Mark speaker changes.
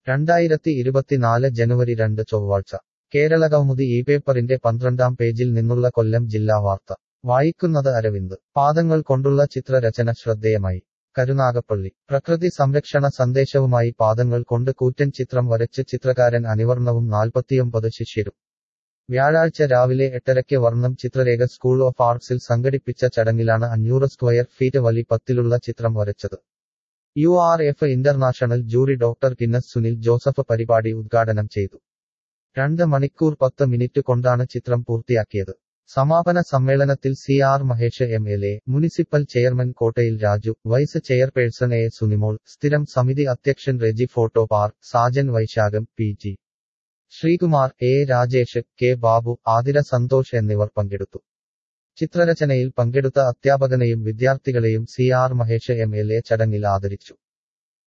Speaker 1: രണ്ടായിരത്തി ഇരുപത്തിനാല് ജനുവരി രണ്ട് ചൊവ്വാഴ്ച കേരളകൗമുദി ഈ പേപ്പറിന്റെ പന്ത്രണ്ടാം പേജിൽ നിന്നുള്ള കൊല്ലം ജില്ലാ വാർത്ത വായിക്കുന്നത് അരവിന്ദ് പാദങ്ങൾ കൊണ്ടുള്ള ചിത്രരചന ശ്രദ്ധേയമായി കരുനാഗപ്പള്ളി പ്രകൃതി സംരക്ഷണ സന്ദേശവുമായി പാദങ്ങൾ കൊണ്ട് കൂറ്റൻ ചിത്രം വരച്ച് ചിത്രകാരൻ അനിവർണവും നാൽപ്പത്തിയൊമ്പത് ശിഷ്യരും വ്യാഴാഴ്ച രാവിലെ എട്ടരയ്ക്ക് വർണ്ണം ചിത്രരേഖ സ്കൂൾ ഓഫ് ആർട്സിൽ സംഘടിപ്പിച്ച ചടങ്ങിലാണ് അഞ്ഞൂറ് സ്ക്വയർ ഫീറ്റ് വലി പത്തിലുള്ള ചിത്രം വരച്ചത് U R F international jury doctor Guinness Sunil Joseph പരിപാടി ഉദ്ഘാടനം ചെയ്തു രണ്ട് മണിക്കൂർ പത്ത് മിനിറ്റ് കൊണ്ടാണ് ചിത്രം പൂർത്തിയാക്കിയത് സമാപന സമ്മേളനത്തിൽ C R Mahesh M L A municipal chairman Kottayil Raju vice chairperson A Sunimol സ്ഥിരം സമിതി അധ്യക്ഷൻ റെജി ഫോട്ടോ പാർ Sajan Vaishakham P G Sreekumar A Rajesh K Babu Athira Santhosh എന്നിവർ പങ്കെടുത്തു ചിത്രരചനയിൽ പങ്കെടുത്ത അധ്യാപകനെയും വിദ്യാർത്ഥികളെയും C R Mahesh M L A ചടങ്ങിൽ ആദരിച്ചു